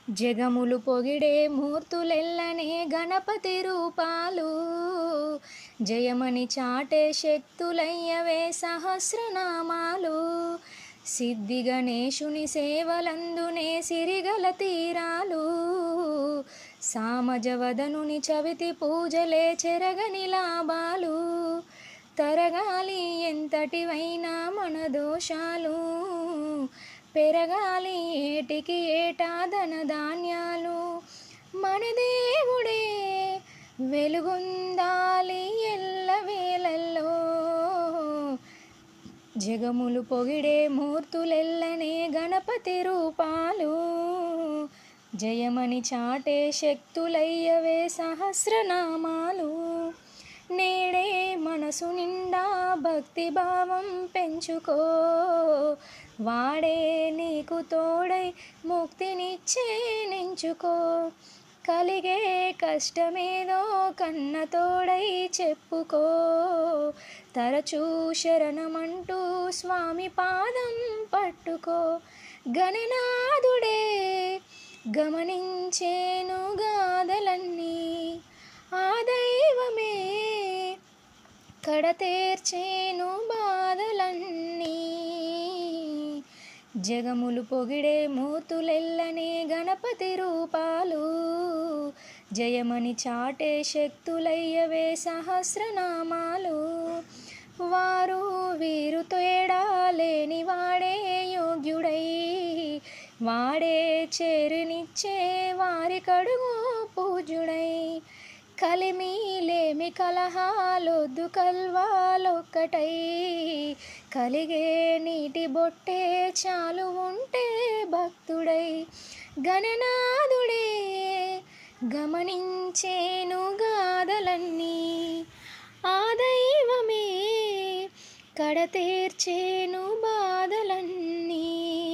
జగములు పొగిడే మూర్తులెల్లనే గణపతి రూపాలు జయమని చాటే శక్తులయ్యవే సహస్రనామాలు సిద్ధి గణేశుని సేవలందునే సిరిగల తీరాలు సామజవదనుని చవితి పూజలే చెరగని లాభాలు తరగాలి ఎంతటివైనా మన దోషాలు పెరగాలి ఏటికి ఏటా ధన ధాన్యాలు మన దేవుడే వెలుగొందాలి ఎల్ల వేళల్లో జగములు పొగిడే మూర్తులెల్లనే గణపతి రూపాలు జయమని చాటే శక్తులయ్యవే సహస్రనామాలు నేడే మనసు నిండా భక్తి భావం పెంచుకో వాడే నీకు తోడై ముక్తినిచ్చే నించుకో కలిగే కష్టమేదో కన్న తోడై చెప్పుకో తరచూ శరణమంటూ స్వామి పాదం పట్టుకో గణనాథుడే గమనించేను గాథలన్నీ ఆ దైవమే కడతేర్చేను బాధలన్నీ జగములు పొగిడే మూతులెల్లనే గణపతి రూపాలు జయమని చాటే శక్తులయ్యవే సహస్రనామాలు వారు వీరు తేడా లేని వాడే యోగ్యుడై వాడే చేరునిచ్చే వారి కడుగు పూజుడై కలిమిలేమి కలహాలొద్దు కల్వాలొక్కటై కలిగే నీటి బొట్టే చాలు ఉంటే భక్తుడై గణనాథుడే గమనించేను గాథలన్నీ ఆ దైవమే కడతీర్చేను బాధలన్నీ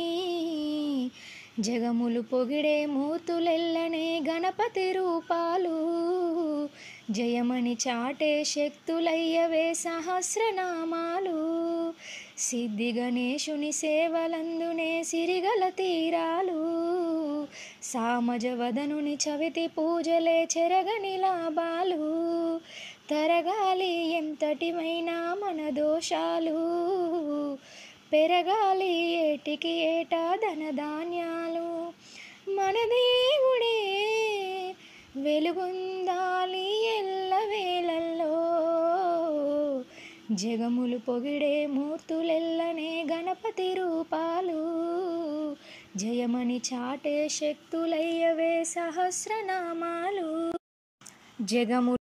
జగములు పొగిడే మూర్తులెల్లనే గణపతి రూపాలు జయమని చాటే శక్తులయ్యవే సహస్రనామాలు సిద్ధి గణేశుని సేవలందునే సిరిగల తీరాలు సామజవదనుని చవితి పూజలే చెరగని లాభాలు తరగాలి ఎంతటిమైనా మన దోషాలు పెరగాలి ఏటికి ఏటా ధనధాన్యాలు మన దేవుడే వెలుగొందాలి ఎల్ల వేళల్లో జగములు పొగిడే మూర్తులెల్లనే గణపతి రూపాలు జయమని చాటే శక్తులయ్యవే సహస్రనామాలు జగములు